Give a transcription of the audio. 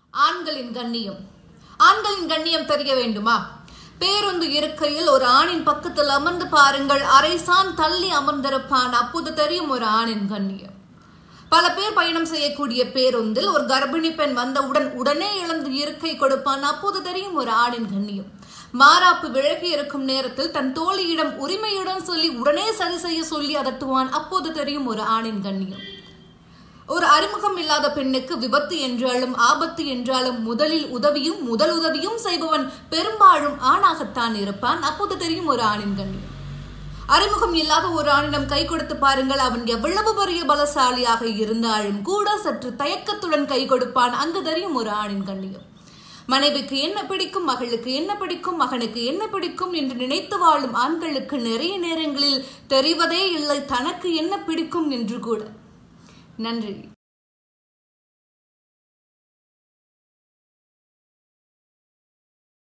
ஆண்களின் கண்ணியம் ஆண்களின் கண்ணியம் தெரிய வேண்டுமா பேருந்து இருக்கையில் ஒரு ஆணின் பக்கத்தில் அமர்ந்து பாருங்கள் அரைசான் தள்ளி அமர்ந்திருப்பான் அப்போது தெரியும் ஒரு ஆணின் கண்ணியம் பல பேர் பயணம் செய்யக்கூடிய பேருந்தில் ஒரு கர்ப்பிணி பெண் வந்தவுடன் உடனே இழந்து இருக்கை கொடுப்பான் அப்போது தெரியும் ஒரு ஆணின் கண்ணியம் மாறாப்பு விலகி இருக்கும் நேரத்தில் தன் தோழியிடம் உரிமையுடன் சொல்லி உடனே சரி செய்ய சொல்லி அதட்டுவான் அப்போது தெரியும் ஒரு ஆணின் கண்ணியம் ஒரு அறிமுகம் இல்லாத பெண்ணுக்கு விபத்து என்றாலும் ஆபத்து என்றாலும் முதலில் உதவியும் முதல் உதவியும் செய்பவன் பெரும்பாலும் ஆணாகத்தான் இருப்பான் அப்போது தெரியும் ஒரு ஆணின் கண்ணியம் அறிமுகம் இல்லாத ஒரு ஆணிடம் கை கொடுத்து பாருங்கள் அவன் எவ்வளவு பெரிய பலசாலியாக இருந்தாலும் கூட சற்று தயக்கத்துடன் கை கொடுப்பான் அங்கு தெரியும் ஒரு ஆணின் கண்ணியம் மனைவிக்கு என்ன பிடிக்கும் மகளுக்கு என்ன பிடிக்கும் மகனுக்கு என்ன பிடிக்கும் என்று நினைத்து வாழும் ஆண்களுக்கு நிறைய நேரங்களில் தெரிவதே இல்லை தனக்கு என்ன பிடிக்கும் என்று கூட நன்றி